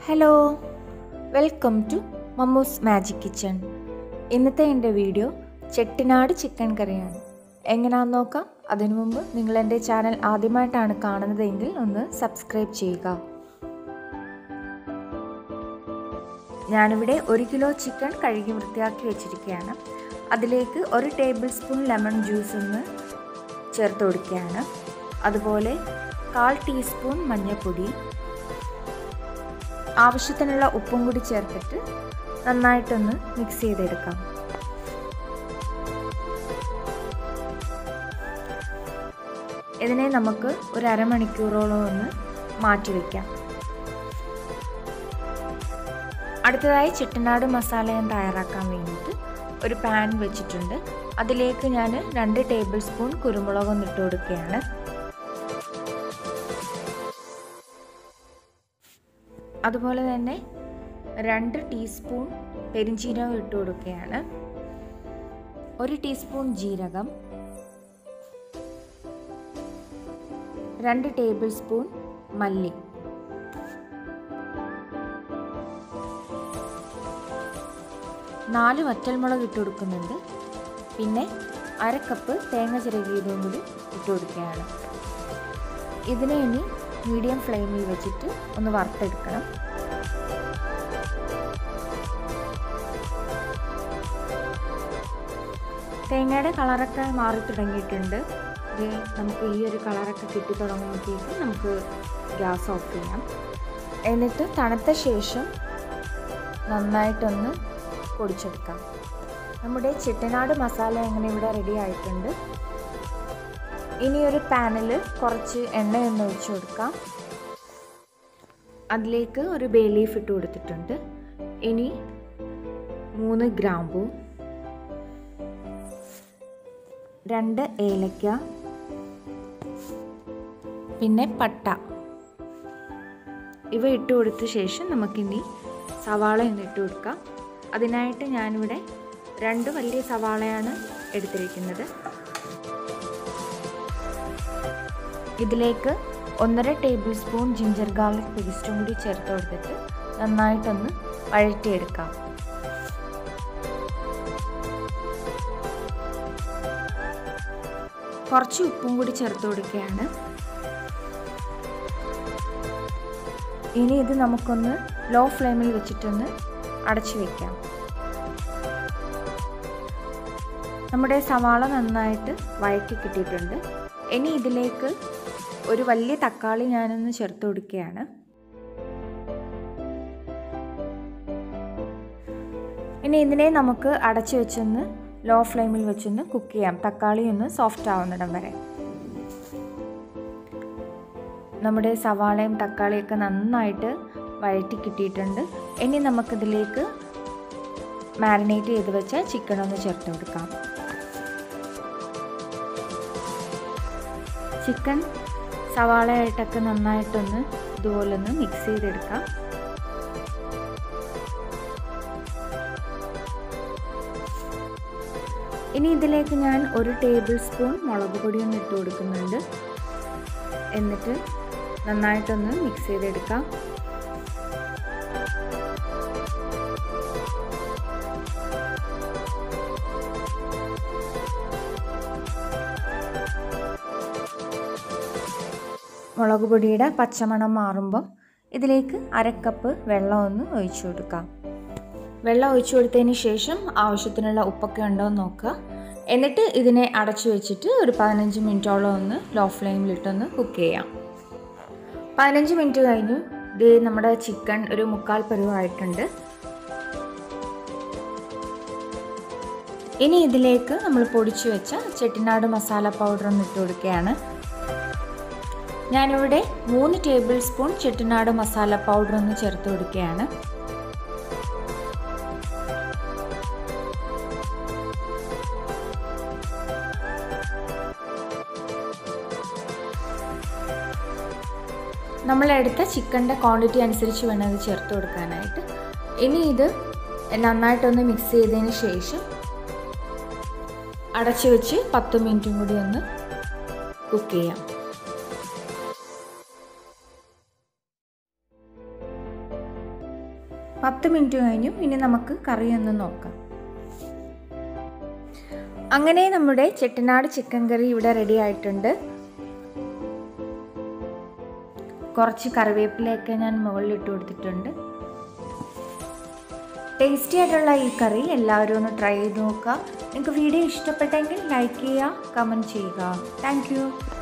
hello welcome to Mammu's magic kitchen ഇന്നത്തെ എൻ്റെ video Chettinad chicken കറിയാണ് എങ്ങനെയാണെന്ന് നോക്കാം അതിനു മുമ്പ് നിങ്ങൾ എൻ്റെ ചാനൽ ആദ്യമായിട്ടാണ് കാണുന്നതെങ്കിൽ ഒന്ന് സബ്സ്ക്രൈബ് ചെയ്യുക ഞാനിവിടെ ഒരു കിലോ ചിക്കൻ കഴുകി വൃത്തിയാക്കി വെച്ചിരിക്കുകയാണ് അതിലേക്ക് ഒരു ടേബിൾ സ്പൂൺ ലെമൺ ജ്യൂസ് ഒന്ന് ചേർത്ത് കൊടുക്കുകയാണ് അതുപോലെ കാൽ ടീസ്പൂൺ മഞ്ഞൾപ്പൊടി ആവശ്യത്തിനുള്ള ഉപ്പും കൂടി ചേർത്തിട്ട് നന്നായിട്ടൊന്ന് മിക്സ് ചെയ്തെടുക്കാം ഇതിനെ നമുക്ക് ഒരു അരമണിക്കൂറോളം ഒന്ന് മാറ്റി വയ്ക്കാം അടുത്തതായി ചിട്ടനാട് മസാല ഞാൻ തയ്യാറാക്കാൻ വേണ്ടിയിട്ട് ഒരു പാൻ വെച്ചിട്ടുണ്ട് അതിലേക്ക് ഞാൻ രണ്ട് ടേബിൾ സ്പൂൺ കുരുമുളക് ഒന്ന് ഇട്ട് കൊടുക്കുകയാണ് അതുപോലെ തന്നെ രണ്ട് ടീസ്പൂൺ പെരിഞ്ചീരകം ഇട്ട് കൊടുക്കുകയാണ് ഒരു ടീസ്പൂൺ ജീരകം രണ്ട് ടേബിൾ സ്പൂൺ മല്ലി നാല് വറ്റൽമുളക് ഇട്ട് കൊടുക്കുന്നുണ്ട് പിന്നെ അര കപ്പ് തേങ്ങ ചിരകിയതും കൂടി ഇട്ട് കൊടുക്കുകയാണ് ഇതിനെ ഇനി മീഡിയം ഫ്ലെയിമിൽ വെച്ചിട്ട് ഒന്ന് വറുത്തെടുക്കണം തേങ്ങയുടെ കളറൊക്കെ മാറി തുടങ്ങിയിട്ടുണ്ട് ഇത് നമുക്ക് ഈ ഒരു കളറൊക്കെ കിട്ടി തുടങ്ങുമ്പോഴത്തേക്കും നമുക്ക് ഗ്യാസ് ഓഫ് ചെയ്യാം എന്നിട്ട് തണുത്ത ശേഷം നന്നായിട്ടൊന്ന് പൊടിച്ചെടുക്കാം നമ്മുടെ ചിട്ടനാട് മസാല അങ്ങനെ ഇവിടെ റെഡി ആയിട്ടുണ്ട് ഇനി ഒരു പാനിൽ കുറച്ച് എണ്ണയൊന്ന് ഒഴിച്ചു കൊടുക്കാം അതിലേക്ക് ഒരു ബേ ലീഫ് ഇട്ട് കൊടുത്തിട്ടുണ്ട് ഇനി മൂന്ന് ഗ്രാമ്പു രണ്ട് ഏലക്ക പിന്നെ പട്ട ഇവ ഇട്ട് കൊടുത്ത ശേഷം നമുക്കിനി സവാള ഒന്ന് ഇട്ട് കൊടുക്കാം അതിനായിട്ട് ഞാനിവിടെ രണ്ട് വലിയ സവാളയാണ് എടുത്തിരിക്കുന്നത് ഇതിലേക്ക് ഒന്നര ടേബിൾ സ്പൂൺ ജിഞ്ചർ ഗാർലിക് പേസ്റ്റും കൂടി ചേർത്ത് കൊടുത്തിട്ട് നന്നായിട്ടൊന്ന് വഴറ്റിയെടുക്കാം കുറച്ച് ഉപ്പും കൂടി ചേർത്ത് കൊടുക്കുകയാണ് ഇനി ഇത് നമുക്കൊന്ന് ലോ ഫ്ലെയിമിൽ വെച്ചിട്ടൊന്ന് അടച്ചു വയ്ക്കാം നമ്മുടെ സവാള നന്നായിട്ട് വഴറ്റി കിട്ടിയിട്ടുണ്ട് ഇനി ഇതിലേക്ക് ഒരു വലിയ തക്കാളി ഞാനൊന്ന് ചേർത്ത് കൊടുക്കുകയാണ് ഇനി ഇതിനെ നമുക്ക് അടച്ചു വെച്ചൊന്ന് ലോ ഫ്ലെയിമിൽ വെച്ചൊന്ന് കുക്ക് ചെയ്യാം തക്കാളി ഒന്ന് സോഫ്റ്റ് ആവുന്നിടം വരെ നമ്മുടെ സവാളയും തക്കാളിയൊക്കെ നന്നായിട്ട് വഴറ്റി കിട്ടിയിട്ടുണ്ട് ഇനി നമുക്കിതിലേക്ക് മാരിനേറ്റ് ചെയ്ത് വെച്ച ചിക്കൻ ഒന്ന് ചേർത്ത് കൊടുക്കാം ചിക്കൻ സവാളയായിട്ടൊക്കെ നന്നായിട്ടൊന്ന് ഇതുപോലെ ഒന്ന് മിക്സ് ചെയ്തെടുക്കാം ഇനി ഇതിലേക്ക് ഞാൻ ഒരു ടേബിൾ സ്പൂൺ മുളക് പൊടി ഒന്ന് ഇട്ട് കൊടുക്കുന്നുണ്ട് എന്നിട്ട് നന്നായിട്ടൊന്ന് മിക്സ് ചെയ്തെടുക്കാം മുളക് പൊടിയുടെ പച്ചമണം മാറുമ്പോൾ ഇതിലേക്ക് അരക്കപ്പ് വെള്ളം ഒന്ന് ഒഴിച്ചു കൊടുക്കാം വെള്ളം ഒഴിച്ചു കൊടുത്തതിന് ശേഷം ആവശ്യത്തിനുള്ള ഉപ്പൊക്കെ ഉണ്ടോ എന്ന് നോക്കുക എന്നിട്ട് ഇതിനെ അടച്ചു വെച്ചിട്ട് ഒരു പതിനഞ്ച് മിനിറ്റോളം ഒന്ന് ലോ ഫ്ലെയിമിലിട്ടൊന്ന് കുക്ക് ചെയ്യാം പതിനഞ്ച് മിനിറ്റ് കഴിഞ്ഞു ഇത് നമ്മുടെ ചിക്കൻ ഒരു മുക്കാൽ പരുവായിട്ടുണ്ട് ഇനി ഇതിലേക്ക് നമ്മൾ പൊടിച്ചു വെച്ച ചെട്ടിനാട് മസാല പൗഡർ ഒന്ന് ഇട്ട് കൊടുക്കുകയാണ് ഞാനിവിടെ മൂന്ന് tablespoon Chettinad masala powder ഒന്ന് ചേർത്ത് കൊടുക്കുകയാണ് നമ്മളെടുത്ത ചിക്കൻ്റെ ക്വാണ്ടിറ്റി അനുസരിച്ച് വേണം ഇത് ചേർത്ത് കൊടുക്കാനായിട്ട് ഇനി ഇത് നന്നായിട്ടൊന്ന് മിക്സ് ചെയ്തതിന് ശേഷം അടച്ചു വെച്ച് പത്ത് മിനിറ്റും കൂടി ഒന്ന് കുക്ക് ചെയ്യാം പത്ത് മിനിറ്റ് കഴിഞ്ഞു ഇനി നമുക്ക് കറി ഒന്ന് നോക്കാം അങ്ങനെ നമ്മുടെ ചെട്ടനാട് ചിക്കൻ കറി ഇവിടെ റെഡി ആയിട്ടുണ്ട് കുറച്ച് കറിവേപ്പിലയൊക്കെ ഞാൻ മുകളിൽ ഇട്ട് കൊടുത്തിട്ടുണ്ട് ടേസ്റ്റി ആയിട്ടുള്ള ഈ കറി എല്ലാവരും ഒന്ന് ട്രൈ ചെയ്ത് നോക്കുക നിങ്ങൾക്ക് വീഡിയോ ഇഷ്ടപ്പെട്ടെങ്കിൽ ലൈക്ക് ചെയ്യുക കമൻറ്റ് ചെയ്യുക താങ്ക്